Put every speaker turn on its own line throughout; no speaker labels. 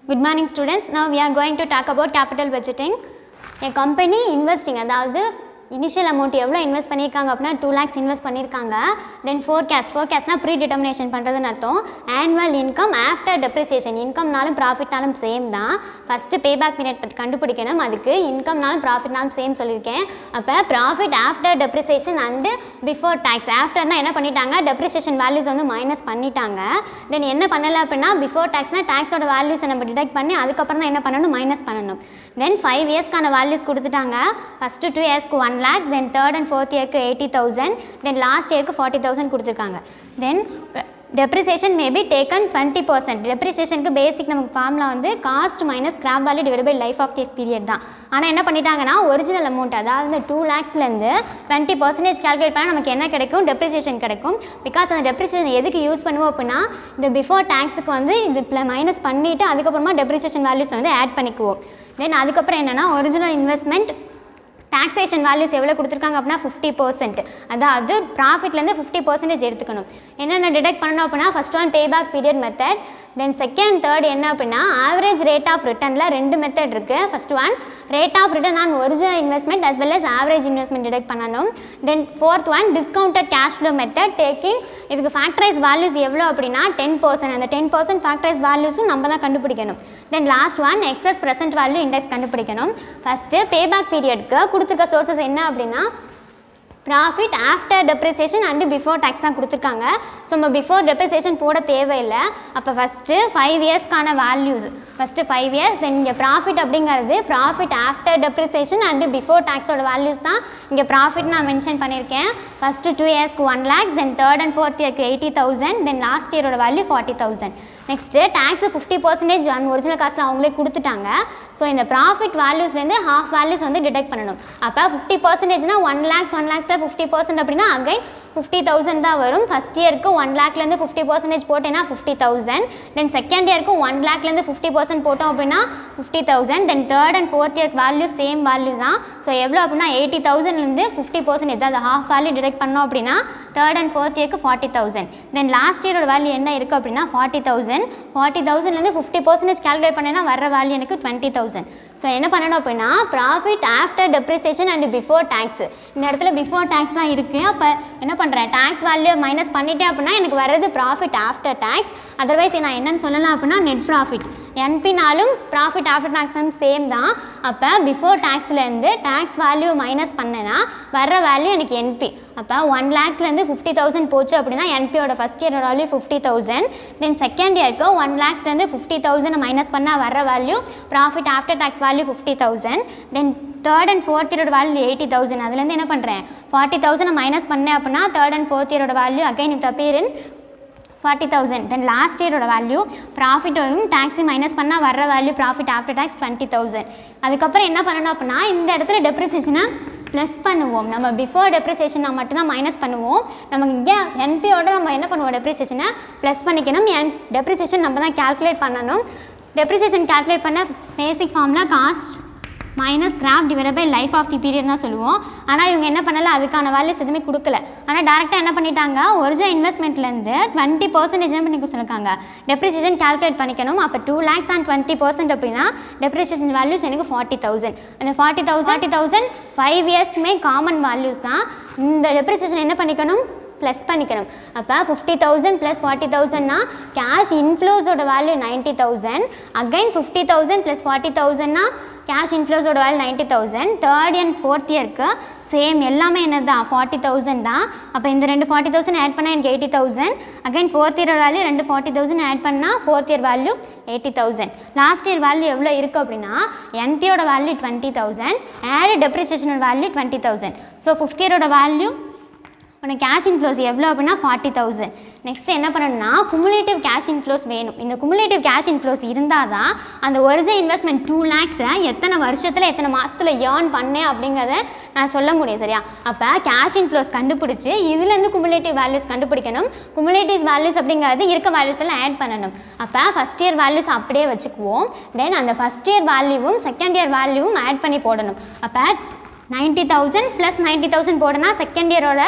Good morning students. Now we are going to talk about capital budgeting. A company investing அதாவது initial amount எவ்வளோ invest பண்ணியிருக்காங்க அப்படின்னா two lakhs invest பண்ணியிருக்காங்க then forecast ஃபோர்காஸ்ட்னா predetermination பண்ணுறதுன்னு அர்த்தம் ஆனுவல் இன்கம் ஆஃப்டர் டெப்ரிசியேஷன் இன்கம்னாலும் ப்ராஃபிட்னாலும் சேம் தான் ஃபஸ்ட்டு பேபேக் பீரியட் கண்டுபிடிக்கணும் அதுக்கு இன்கம்னாலும் ப்ராஃபிட்னாலும் சேம் சொல்லியிருக்கேன் அப்போ profit after depreciation and before tax ஆஃப்டர்னா என்ன பண்ணிட்டாங்க டெப்ரிசியேஷன் வேல்யூஸ் வந்து மைனஸ் பண்ணிட்டாங்க தென் என்ன பண்ணலை அப்படின்னா பிஃபோர் டேக்ஸ்னால் டேக்ஸோட வேல்யூஸை நம்ம டிடெக்ட் பண்ணி அதுக்கப்புறம் தான் என்ன பண்ணணும் மைனஸ் பண்ணணும் தென் ஃபைவ் இயர்ஸ்க்கான வேல்யூஸ் கொடுத்துட்டாங்க ஃபஸ்ட்டு டூ இயர்ஸ்க்கு one lakhs then third and fourth இயர்க்கு எயிட்டி தௌசண்ட் தென் லாஸ்ட் இயர்க்கு ஃபார்ட்டி தௌசண்ட் கொடுத்துருக்காங்க then depreciation maybe taken twenty percent டெப்ரிசியேஷனுக்கு பேசிக் நமக்கு ஃபார்மில் வந்து cost minus scrap value divide by life of the period தான் ஆனால் என்ன பண்ணிட்டாங்கன்னா ஒரிஜினல் அமௌண்ட் அதாவது இந்த டூ லேக்ஸ்லேருந்து டுவெண்ட்டி பர்சன்டேஜ் கால்குலேட் பண்ணால் நமக்கு என்ன கிடைக்கும் டெப்ரிசியேஷன் கிடைக்கும் பிகாஸ் அந்த டெப்ரிசியேஷன் எதுக்கு யூஸ் பண்ணுவோம் அப்படின்னா இந்த பிஃபோர் டேக்ஸுக்கு வந்து இது மைனஸ் பண்ணிவிட்டு அதுக்கப்புறமா டெப்ரிசியேஷன் வேல்யூஸ் வந்து ஆட் பண்ணிக்குவோம் தென் அதுக்கப்புறம் என்னென்னா ஒரிஜினல் இன்வெஸ்ட்மெண்ட் டாக்ஸேஷன் வேல்யூஸ் எவ்வளோ கொடுத்துருக்காங்க அப்படின்னா ஃபிஃப்டி பர்சன்ட் அதாவது ப்ராஃபிட்லேருந்து ஃபிஃப்டி பர்சன்டேஜ் எடுத்துக்கணும் என்னென்ன டிடெக்ட் பண்ணணும் அப்படின்னா first one payback period method then second third என்ன அப்படின்னா ஆவரேஜ் ரேட் ஆஃப் ரிட்டர்னில் ரெண்டு மெத்தட் இருக்குது first one rate of return on original investment as well as average investment detect பண்ணணும் then fourth one discounted cash flow method taking இதுக்கு factorise values எவ்வளோ அப்படின்னா டென் பர்சன்ட் அந்த டென் பர்சன்ட் ஃபேக்டரைஸ் வேல்யூஸும் நம்ம தான் கண்டுபிடிக்கணும் then last one excess present value index கண்டுபிடிக்கணும் ஃபஸ்ட்டு பேபேக் பீரியட்க்கு கொடுத்துருக்க சோர்சஸ் என்ன அப்படின்னா profit after depreciation and before tax தான் கொடுத்துருக்காங்க ஸோ நம்ம பிஃபோர் டெப்ரிசியேஷன் போட தேவையில்லை அப்போ ஃபஸ்ட்டு ஃபைவ் இயர்ஸ்க்கான values first five years then இங்கே ப்ராஃபிட் அப்படிங்கிறது profit after depreciation and before டேக்ஸோட வேல்யூஸ் தான் இங்கே ப்ராஃபிட் நான் மென்ஷன் பண்ணியிருக்கேன் ஃபஸ்ட்டு டூ இயர்ஸ்க்கு one lakhs then third and fourth இயர்க்கு எயிட்டி தௌசண்ட் தென் லாஸ்ட் இயரோட value forty thousand next tax fifty percentage on original காஸ்ட்டில் அவங்களே கொடுத்துட்டாங்க ஸோ இந்த ப்ராஃபிட் வேல்யூஸ்லேருந்து ஹாஃப் வேல்யூஸ் வந்து டிடெக்ட் பண்ணணும் அப்போ ஃபிஃப்டி பர்சன்டேஜ்னா ஒன் லேக்ஸ் ஒன் லேக்ஸில் ஃபிஃப்டி பர்சன்ட் அப்படின்னா அகைன் ஃபிஃப்டி தௌசண்ட் தான் வரும் ஃபஸ்ட் இயருக்கு ஒன் லேக்லேருந்து ஃபிஃப்டி பர்சன்டேஜ் போட்டேன்னா ஃபிஃப்டி தௌசண்ட் தென் செகண்ட் இயருக்கு ஒன் லேக்லேருந்து ஃபிஃப்டி பர்சன்ட் போட்டோம் அப்படின்னா fifty thousand then third and fourth இயர்க்கு வேல்யூ சேம் வேல்யூ தான் ஸோ எவ்வளோ அப்படின்னா எயிட்டி தௌசண்ட்லேருந்து ஃபிஃப்டி பர்சன்டேஜ் அது ஹாஃப் வேல்யூ டிடெக்ட் பண்ணோம் அப்படின்னா தேர்ட் அண்ட் ஃபோர்த் இயர்க்கு ஃபார்ட்டி தௌசண்ட் தென் லாஸ்ட் இயரோட வேல்யூ என்ன இருக்குது அப்படின்னா ஃபார்ட்டி தௌசண்ட் ஃபார்ட்டி தௌசண்ட்லேருந்து ஃபிஃப்டி பர்சன்டேஜ் கால்குலேட் பண்ணேன்னா வர வேல்யூ எனக்கு டுவெண்ட்டி தௌசண்ட் ஸோ என்ன பண்ணணும் அப்படின்னா profit after depreciation and before tax இந்த இடத்துல பிஃபோர் டேக்ஸ் தான் இருக்குது அப்போ என்ன பண்ணுறேன் டேக்ஸ் வேல்யூ மைனஸ் பண்ணிட்டேன் அப்படின்னா எனக்கு வர்றது ப்ராஃபிட் ஆஃப்டர் டேக்ஸ் அதர்வைஸ் நான் என்னன்னு சொல்லலாம் அப்படின்னா நெட் ப்ராஃபிட் என்பினாலும் ப்ராஃபிட் ஆஃப்டர் டேக்ஸும் சேம் தான் அப்போ பிஃபோர் டேக்ஸ்லேருந்து டேக்ஸ் வேல்யூ மைனஸ் பண்ணேன்னா வர்ற வேல்யூ எனக்கு என்பி அப்போ ஒன் லேக்ஸ்லேருந்து ஃபிஃப்டி தௌசண்ட் போச்சு அப்படின்னா என்பியோட ஃபஸ்ட் இயரோட value fifty thousand then second இயருக்கு ஒன் லேக்ஸ்லேருந்து ஃபிஃப்டி தௌசண்ட் மைனஸ் பண்ணால் வர்ற value profit after tax value fifty thousand then third and fourth இயரோட வேல்யூ எயிட்டி தௌசண்ட் அதுலேருந்து என்ன பண்ணுறேன் ஃபார்ட்டி தௌசண்ட் மைனஸ் பண்ணேன் அப்படின்னா தேர்ட் அண்ட் ஃபோர்த் இயரோட value again it appear in forty thousand then last இயரோட வேல்யூ ப்ராஃபிட்டும் டேக்ஸி மைனஸ் பண்ணால் வர்ற value profit after tax twenty thousand அதுக்கப்புறம் என்ன பண்ணணும் அப்படின்னா இந்த இடத்துல டெப்ரிசியேஷனை ப்ளஸ் பண்ணுவோம் நம்ம பிஃபோர் டெப்ரிசியேஷனை மட்டும்தான் மைனஸ் பண்ணுவோம் நமக்கு இங்கே என்பியோட நம்ம என்ன பண்ணுவோம் டெப்ரிசியேஷனை ப்ளஸ் பண்ணிக்கணும் என் டெப்ரிசியேஷன் நம்ம தான் கால்குலேட் பண்ணணும் டெப்ரிசியேஷன் கால்குலேட் பண்ண பேசிக் ஃபார்மில் cost minus craft divide by life of the period தான் சொல்லுவோம் ஆனால் இவங்க என்ன பண்ணல அதுக்கான வேல்யூஸ் எதுவுமே கொடுக்கல ஆனால் டேரெக்டாக என்ன பண்ணிட்டாங்க ஒரிஜினல் இன்வெஸ்ட்மெண்ட்லேருந்து டுவெண்ட்டி பர்சன்டேஜ் என்ன பண்ணிக்க சொல்லியிருக்காங்க டெப்ரிசியேஷன் கால்குலேட் பண்ணிக்கணும் அப்போ two lakhs and twenty percent அப்படின்னா டெப்ரிசியேஷன் வேல்யூஸ் எனக்கு ஃபார்ட்டி தௌசண்ட் அந்த forty thousand forty thousand five இயர்ஸ்க்குமே காமன் வேல்யூஸ் தான் இந்த டெப்ரிசியேஷன் என்ன பண்ணிக்கணும் ப்ளஸ் பண்ணிக்கணும் அப்போ ஃபிஃப்டி தௌசண்ட் ப்ளஸ் ஃபார்ட்டி தௌசண்ட்னா கேஷ் இன்ஃப்ளோஸோட value ninety thousand again fifty thousand plus forty தௌசண்ட்னா கேஷ் இன்ஃப்ளோஸோட value ninety thousand third and fourth இயருக்கு சேம் எல்லாமே என்னது தான் ஃபார்ட்டி தௌசண்ட் தான் அப்போ இந்த ரெண்டு ஃபார்ட்டி தௌசண்ட் ஆட் பண்ணால் எனக்கு eighty thousand again fourth year value ரெண்டு ஃபார்ட்டி தௌசண்ட் ஆட் பண்ணால் fourth year value eighty thousand last year value எவ்வளோ இருக்குது அப்படின்னா என்பியோட வேல்யூ டுவெண்ட்டி தௌசண்ட் ஆட் டெப்ரிசியேஷனோட value twenty thousand so fifth இயரோட வேல்யூ உனக்கு கேஷ் இன்ஃப்ளோஸ் எவ்வளோ அப்படின்னா ஃபார்ட்டி தௌசண்ட் நெக்ஸ்ட் என்ன பண்ணணும்னா குமுலேட்டிவ் கேஷ் இன்ஃப்ளோஸ் வேணும் இந்த குமுலேட்டிவ் கேஷ் இன்ஃப்ளோஸ் இருந்தால் தான் அந்த ஒரிஜினல் இன்வெஸ்ட்மெண்ட் டூ லேக்ஸை எத்தனை வருஷத்தில் எத்தனை மாதத்தில் ஏர்ன் பண்ணேன் அப்படிங்கிறத நான் சொல்ல முடியும் சரியா அப்போ கேஷ் இன்ஃப்ளோஸ் கண்டுபிடிச்சி இதுலேருந்து குமுலேட்டிவ் வேல்யூஸ் கண்டுபிடிக்கணும் குமுலேட்டிவ் வேல்யூஸ் அப்படிங்கிறது இருக்க வேல்யூஸ் எல்லாம் ஆட் பண்ணணும் அப்போ ஃபஸ்ட் இயர் வேல்யூஸ் அப்படியே வச்சுக்குவோம் தென் அந்த ஃபஸ்ட் இயர் வேல்யூவும் செகண்ட் இயர் வேல்யூவும் ஆட் பண்ணி போடணும் அப்போ ninety thousand plus ninety thousand போடனா செகண்ட் இயரோட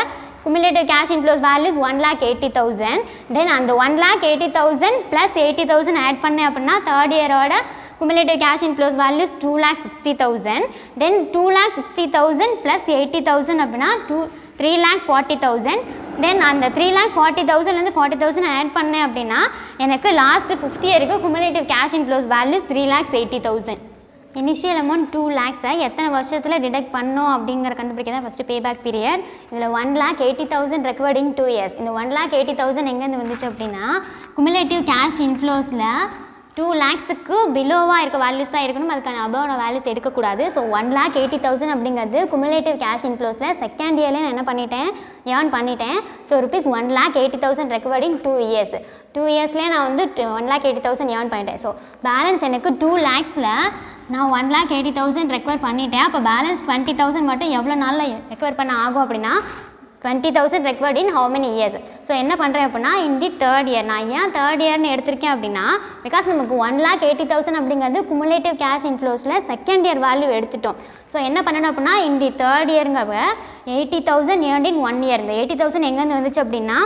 cumulative cash inflows values one lakh eighty thousand then அந்த one lakh eighty thousand plus eighty thousand add பண்ணேன் அப்படின்னா தேர்ட் இயரோட cumulative cash inflows values 2 lakh 60000 then 2 lakh 60000 plus 80000 அப்படின்னா 2 3 lakh 40000 தென் அந்த three lakh forty தௌசண்ட்லேருந்து forty thousand add பண்ணேன் அப்படின்னா எனக்கு லாஸ்ட் ஃபிஃப்த் இயருக்கு cumulative cash inflows values three lakhs eighty thousand initial amount two லேக்ஸை எத்தனை வருஷத்தில் டிடெக்ட் பண்ணோம் அப்படிங்கிற கண்டுபிடிக்க தான் ஃபஸ்ட்டு பே பேக் பீரியட் இதில் one lakh eighty thousand recovered in two years இந்த ஒன் லேக் எயிட்டி தௌசண்ட் எங்கேருந்து வந்துச்சு அப்படின்னா குமுலேட்டிவ் கேஷ் இன்ஃப்ளோஸில் டூ லேக்ஸுக்கு பிலோவாக இருக்க வேல்யூஸ் தான் எடுக்கணும் அதுக்கான அபோட வேல்யூஸ் எடுக்கக்கூடாது so one lakh eighty thousand அப்படிங்கிறது குமுலேட்டிவ் கேஷ் இன்ஃப்ளோஸில் செகண்ட் இயர்லேயே நான் என்ன பண்ணிட்டேன் ஏர்ன் பண்ணிட்டேன் so rupees one lakh eighty thousand recovered in two years two இயர்ஸ்லேயே நான் வந்து one lakh eighty thousand earn பண்ணிட்டேன் ஸோ பேலன்ஸ் எனக்கு டூ லேக்ஸில் நான் one lakh eighty thousand recover பண்ணிட்டேன் அப்போ பேலன்ஸ் டுவெண்ட்டி தௌசண்ட் மட்டும் எவ்வளோ நாளில் ரெக்கவர் பண்ண ஆகும் அப்படின்னா twenty thousand recovered in how many years so என்ன பண்ணுறேன் அப்படின்னா இன் தி தேர்ட் இயர் நான் ஏன் தேர்ட் இயர்னு எடுத்திருக்கேன் அப்படின்னா பிகாஸ் நமக்கு ஒன் லேக் எயிட்டி தௌசண்ட் அப்படிங்கிறது குமுலேட்டிவ் கேஷ் இன்ஃப்ளோஸில் செகண்ட் இயர் வேல்யூ எடுத்துட்டோம் ஸோ என்ன பண்ணணும் அப்படின்னா இன் தி தேர்ட் இயருங்க eighty thousand earn in one year இந்த எயிட்டி தௌசண்ட் எங்கேருந்து வந்துச்சு அப்படின்னா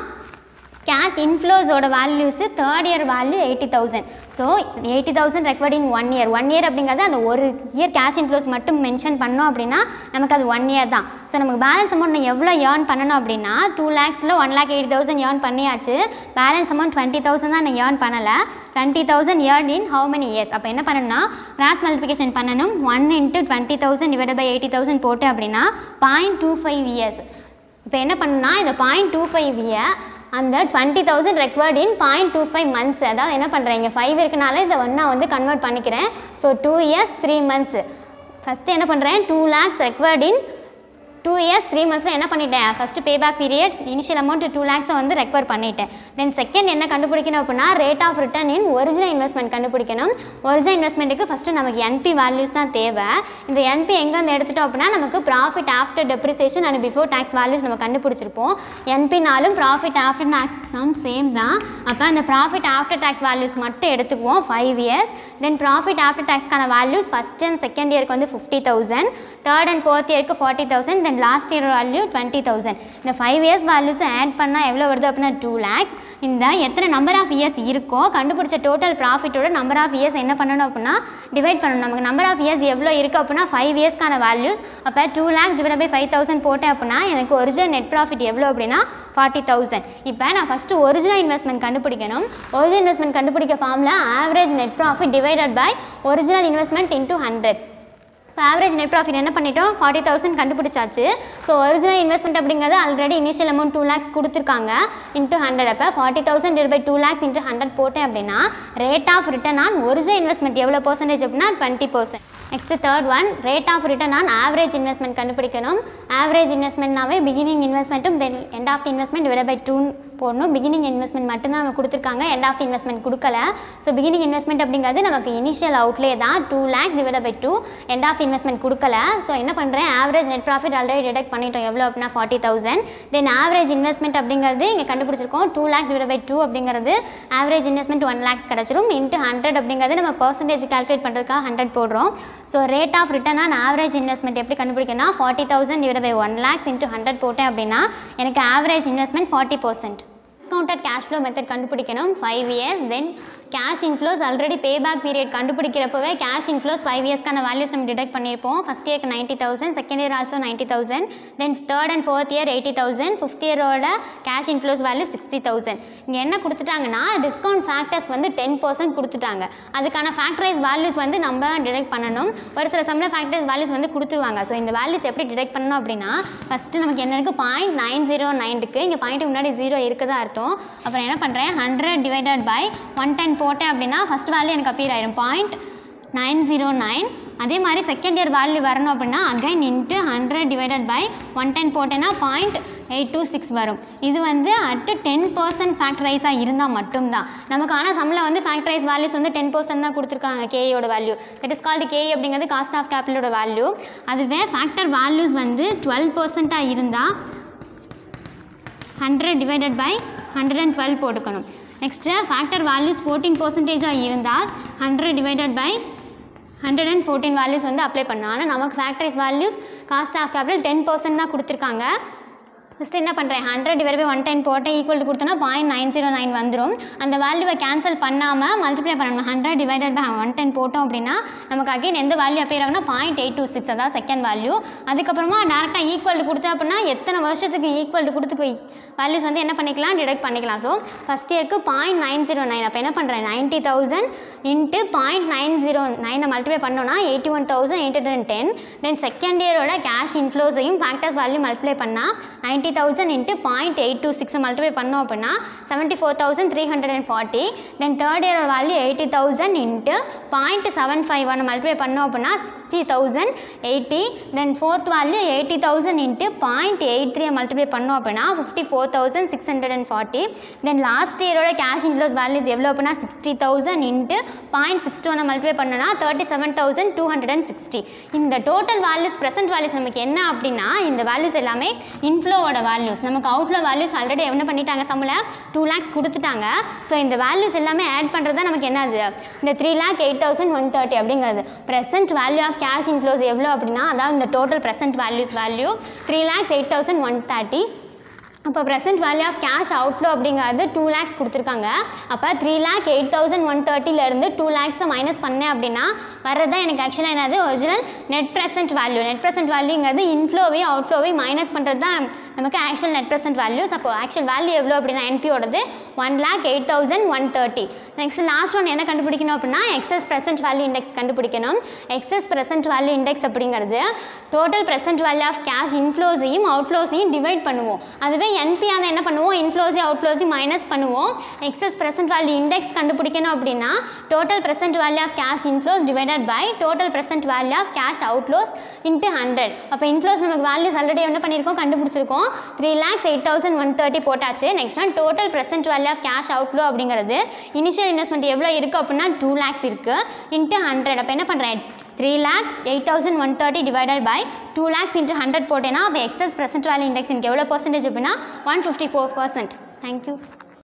கேஷ் இன்ஃப்ளோஸோட values third year value eighty thousand so eighty thousand recovered in one year one year அப்படிங்கிறது அந்த ஒரு இயர் கேஷ் இன்ஃப்ளோஸ் மட்டும் மென்ஷன் பண்ணோம் அப்படின்னா நமக்கு அது ஒன் இயர் தான் ஸோ நமக்கு பேலன்ஸ் அமௌண்ட் நான் எவ்வளோ ஏர்ன் பண்ணணும் அப்படின்னா டூ லேக்ஸில் one lakh eighty thousand earn பண்ணியாச்சு பேலன்ஸ் அமௌண்ட் டுவெண்ட்டி தௌசண்ட் தான் நான் ஏர்ன் பண்ணலை twenty thousand earn in how many years அப்போ என்ன பண்ணணும்னா கிராஸ் மல்டிபிகேஷன் பண்ணணும் one into twenty thousand divide by eighty thousand போட்டு அப்படின்னா பாயிண்ட் டூ ஃபைவ் இயர்ஸ் இப்போ என்ன பண்ணணும்னா இந்த பாயிண்ட் டூ ஃபைவ் இயர் அந்த twenty thousand recovered in point two five months அதாவது என்ன பண்ணுறேன் இங்கே ஃபைவ் இருக்குனால இதை வந்து நான் வந்து கன்வெர்ட் பண்ணிக்கிறேன் so two years three months first என்ன பண்ணுறேன் two lakhs recovered in two years three மந்த்ஸில் என்ன பண்ணிட்டேன் ஃபஸ்ட்டு பே back period initial amount two லேக்ஸை வந்து ரெக்வர் பண்ணிட்டேன் தென் செகண்ட் என்ன கண்டுபிடிக்கணும் அப்படின்னா rate of return in original investment கண்டுபிடிக்கணும் ஒரிஜினல் இன்வெஸ்ட்மெண்ட்டுக்கு ஃபஸ்ட்டு நமக்கு என்பி வேல்யூஸ் தான் தேவை இந்த என்பி எங்கேருந்து எடுத்துட்டோம் அப்படின்னா நமக்கு profit after depreciation and before tax values நம்ம கண்டுபிடிச்சிருப்போம் என்பினாலும் ப்ராஃபிட் ஆஃப்டர் டேக்ஸ் சேம் தான் அப்போ அந்த ப்ராஃபிட் ஆஃப்டர் டேக்ஸ் வேல்யூஸ் மட்டும் எடுத்துக்குவோம் five years then profit after டேக்ஸ்க்கான வேல்யூஸ் ஃபஸ்ட் அண்ட் செகண்ட் இயருக்கு வந்து fifty thousand third and fourth இயருக்கு forty thousand then last year value twenty thousand இந்த ஃபைவ் இயர்ஸ் வேல்யூஸை ஆட் பண்ணால் எவ்வளோ வருது அப்படின்னா டூ லேக்ஸ் இந்த எத்தனை நம்பர் ஆஃப் இயர்ஸ் இருக்கோ கண்டுபிடிச்ச டோட்டல் ப்ராஃபிட்டோட நம்பர் ஆஃப் இயர்ஸ் என்ன பண்ணணும் அப்படின்னா டிவைட் பண்ணணும் நமக்கு நம்பர் ஆஃப் இயர்ஸ் எவ்வளோ இருக்குது அப்படின்னா ஃபைவ் இயர்ஸ்க்கான வேல்யூஸ் அப்போ two lakhs divide by five thousand போட்டேன் அப்படின்னா எனக்கு ஒரிஜினல் நெட் ப்ராஃபிட் எவ்வளோ அப்படின்னா ஃபார்ட்டி தௌசண்ட் இப்போ நான் ஃபஸ்ட்டு ஒரிஜினல் இன்வெஸ்ட்மெண்ட் கண்டுபிடிக்கணும் ஒரிஜினல் இன்வெஸ்ட்மெண்ட் கண்டுபிடிக்க ஃபார்மில் average net profit divided by original investment into hundred இப்போ ஆவரேஜ் நெட் ப்ராஃபிட் என்ன பண்ணிட்டோம் ஃபார்ட்டி தௌசண்ட் கண்டுபிடிச்சாச்சு ஸோ ஒரிஜினல் இன்வெஸ்ட்மெண்ட் அப்படிங்கிறது already initial amount two lakhs கொடுத்துருக்காங்க இன்ட்டு ஹண்ட்ரட் அப்போ forty thousand divide by two lakhs into hundred போட்டேன் அப்படின்னா rate of return on original investment எவ்வளோ பர்சன்டேஜ் அப்படின்னா twenty percent next third one rate of return on average investment கண்டுபிடிக்கணும் average இன்வெஸ்ட்மெண்ட்னாவே beginning இன்வெஸ்ட்மெண்ட்டும் then end of the investment divide by two போடணும் beginning investment மட்டும்தான் அவங்க கொடுத்துருக்காங்க எண்ட் ஆஃப் தி இன்வெஸ்ட்மெண்ட் கொடுக்கல ஸோ பிகினிங் இன்வெஸ்ட்மெண்ட் அப்படிங்கிறது நமக்கு இனிஷியல் அவுட்லே தான் two lakhs divide by two end of the investment கொடுக்கல ஸோ என்ன பண்ணுறேன் average net profit already detect பண்ணிட்டோம் எவ்வளோ அப்படின்னா forty thousand then average investment அப்படிங்கிறது இங்கே கண்டுபிடிச்சிருக்கோம் two lakhs divide by two அப்படிங்கிறது ஆவரேஜ் இன்வெஸ்ட்மெண்ட் ஒன் லேக்ஸ் கிடச்சிரும் இன்ட்டு ஹண்ட்ரட் அப்படிங்கிறது நம்ம பர்சன்டேஜ் கால்குலேட் பண்ணுறதுக்காக ஹண்ட்ரட் போடுறோம் so rate of return on average investment எப்படி கண்டுபிடிக்கணும்னா forty thousand divide by one lakhs into hundred போட்டேன் அப்படின்னா எனக்கு average investment forty percent discounted cash flow method கண்டுபிடிக்கணும் five years then cash inflows already pay back period கண்டுபிடிக்கிறப்பவே cash inflows five இயர்ஸ்க்கான values நம்ம detect பண்ணியிருப்போம் ஃபஸ்ட் இயர்க்கு ninety thousand second year also ninety thousand then third and fourth year eighty thousand fifth இயரோட cash inflows value sixty thousand இங்கே என்ன கொடுத்துட்டாங்கன்னா discount factors வந்து டென் பர்சன்ட் கொடுத்துட்டாங்க அதுக்கான ஃபேக்டரைஸ் வேல்யூஸ் வந்து நம்ம டிடெக்ட் பண்ணணும் ஒரு சில சம்மில் ஃபேக்டரைஸ் வேல்யூஸ் வந்து கொடுத்துருவாங்க ஸோ இந்த வேல்யூஸ் எப்படி டிடெக்ட் பண்ணணும் அப்படின்னா ஃபஸ்ட்டு நமக்கு என்ன இருக்குது பாயிண்ட் நைன் ஜீரோ நைன் இருக்குது இங்கே பாயிண்ட்டுக்கு முன்னாடி ஜீரோ இருக்குதா அர்த்தம் அப்புறம் என்ன பண்ணுறேன் hundred divided by one ten போட்டேன் அப்படின்னா ஃபஸ்ட் வேல்யூ எனக்கு அப்பீர் ஆயிரும் பாயிண்ட் நைன் ஜீரோ நைன் அதே மாதிரி செகண்ட் இயர் வேல்யூ வரணும் அப்படின்னா again into hundred divided by one ten போட்டேன்னா பாயிண்ட் எயிட் டூ சிக்ஸ் வரும் இது வந்து அட்டு டென் பர்சன்ட் ஃபேக்டரைஸாக இருந்தால் மட்டும்தான் நமக்கு ஆனால் சம்மில் வந்து ஃபேக்டரைஸ் வேல்யூஸ் வந்து டென் பர்சன்ட் தான் கொடுத்துருக்காங்க கேயோட value that is called K E அப்படிங்கிறது காஸ்ட் ஆஃப் கேபிட்டலோட வேல்யூ அதுவே ஃபேக்டர் வேல்யூஸ் வந்து டுவெல் பர்சண்ட்டாக இருந்தால் hundred divided by hundred and twelve போட்டுக்கணும் நெக்ஸ்ட்டு ஃபேக்டர் வேல்யூஸ் ஃபோர்டீன் பர்சன்டேஜாக இருந்தால் hundred divided by hundred and fourteen values வந்து அப்ளை பண்ணலாம் ஆனால் நமக்கு factors values cost of capital ten percent தான் கொடுத்துருக்காங்க ஃபஸ்ட்டு என்ன பண்ணுறேன் hundred divide by one ten போட்டேன் ஈக்குவல் கொடுத்தோன்னா பாயிண்ட் நைன் ஜீரோ நைன் வந்துடும் அந்த வேல்யூவை கேன்சல் பண்ணாமல் மல்டிப்ளை பண்ணணும் hundred divided by one ten போட்டோம் அப்படின்னா நமக்கு அகைன் எந்த வேல்யூ அப்பேர் ஆகுனா பாயிண்ட் எயிட் டூ சிக்ஸ் அதான் செகண்ட் வேல்யூ அதுக்கப்புறமா டேரெக்டாக ஈக்குவல் கொடுத்தோம் அப்படின்னா எத்தனை வருஷத்துக்கு ஈக்குவல் கொடுத்து வேல்யூஸ் வந்து என்ன பண்ணிக்கலாம் டிடெக்ட் பண்ணிக்கலாம் ஸோ ஃபஸ்ட் இயருக்கு பாயிண்ட் நைன் ஜீரோ நைன் அப்போ என்ன பண்ணுறேன் ninety thousand into point nine zero நைனை மல்டிப்ளை பண்ணோன்னா eighty one thousand eight hundred ten then second இயரோட கேஷ் இன்ஃப்ளோஸையும் ஃபேக்டர்ஸ் வேல்யூ மல்டிப்ளை பண்ணால் ninety thousand into point eight two சிக்ஸை மல்டிப்ளை பண்ணோம் அப்படின்னா seventy four thousand three hundred and forty then third இயரோட value eighty thousand into point seven five one multiply பண்ணோம் அப்படின்னா sixty thousand eighty then fourth value eighty thousand into point eight three multiply பண்ணோம் அப்படின்னா fifty four thousand six hundred and forty then last இயரோட cash inflows values எவ்வளோ அப்படின்னா sixty thousand into point six two multiply பண்ணோன்னா thirty seven thousand two hundred and sixty இந்த total values present values நமக்கு என்ன அப்படின்னா இந்த வேல்யூஸ் எல்லாமே இன்ஃப்ளோவோட வேல்யூஸ் நமக்கு அவுட்ஃப்ளோ வேல்யூஸ் ஆல்ரெடி என்ன பண்ணிட்டாங்க சம்மில் டூ லேக்ஸ் கொடுத்துட்டாங்க ஸோ இந்த வேல்யூஸ் எல்லாமே ஆட் பண்ணுறது தான் நமக்கு என்னது இந்த three lakh eight thousand one thirty அப்படிங்கிறது present value of cash inflows எவ்வளோ அப்படின்னா அதாவது இந்த total present values value three lakhs eight thousand one thirty அப்போ present value of cash outflow அப்படிங்கிறது டூ லேக்ஸ் கொடுத்துருக்காங்க அப்போ three lakh eight thousand one தேர்ட்டிலேருந்து டூ லேக்ஸை மைனஸ் பண்ணேன் அப்படின்னா வர்றது தான் எனக்கு ஆக்சுவலாக என்னது original net present value net present வேல்யூங்கிறது இன்ஃப்ளோவையும் அவுட்ஃப்ளோவையும் மைனஸ் பண்ணுறது தான் நமக்கு ஆக்சுவல் நெட் ப்ரெசென்ட் வேல்யூஸ் அப்போ ஆக்சுவல் வேல்யூ எவ்வளோ அப்படின்னா என்பியோடது one lakh eight thousand one thirty next last one என்ன கண்டுபிடிக்கணும் அப்படின்னா எக்ஸஸ் ப்ரெசென்ட் வேல்யூ இண்டெக்ஸ் கண்டுபிடிக்கணும் எக்ஸஸ் ப்ரெசென்ட் வேல்யூ இண்டெக்ஸ் அப்படிங்கிறது total present value of cash இன்ஃப்ளோஸையும் அவுட்ஃப்ளோஸையும் டிவைட் பண்ணுவோம் அதுவே என்பியாக இருந்தால் என்ன பண்ணுவோம் இன்ஃப்ளோஸையும் அவுட்ஃப்ளோஸையும் மைனஸ் பண்ணுவோம் எக்ஸஸ் ப்ரெசென்ட் வேல்யூ இண்டெக்ஸ் கண்டுபிடிக்கணும் அப்படின்னா total present value of cash inflows divided by total present value of cash அவுட்ஃப்ளோஸ் into hundred அப்போ இன்ஃப்ளோஸ் நமக்கு வேல்யூஸ் ஆல்ரெடி என்ன பண்ணியிருக்கோம் கண்டுபிடிச்சிருக்கோம் three lakhs eight thousand one thirty போட்டாச்சு next one total present value of cash outflow அப்படிங்கிறது initial investment எவ்வளோ இருக்குது அப்படின்னா டூ லேக்ஸ் இருக்குது இன்ட்டு ஹண்ட்ரட் அப்போ என்ன பண்ணுறேன் three lakh eight thousand one thirty divided by two lakhs into hundred போட்டேன்னா அப்போ எக்ஸஸ் ப்ரெசென்ட் வேல்யூ இண்டெக்ஸ் எனக்கு எவ்வளோ பர்சன்டேஜ் அப்படின்னா one fifty four percent thank you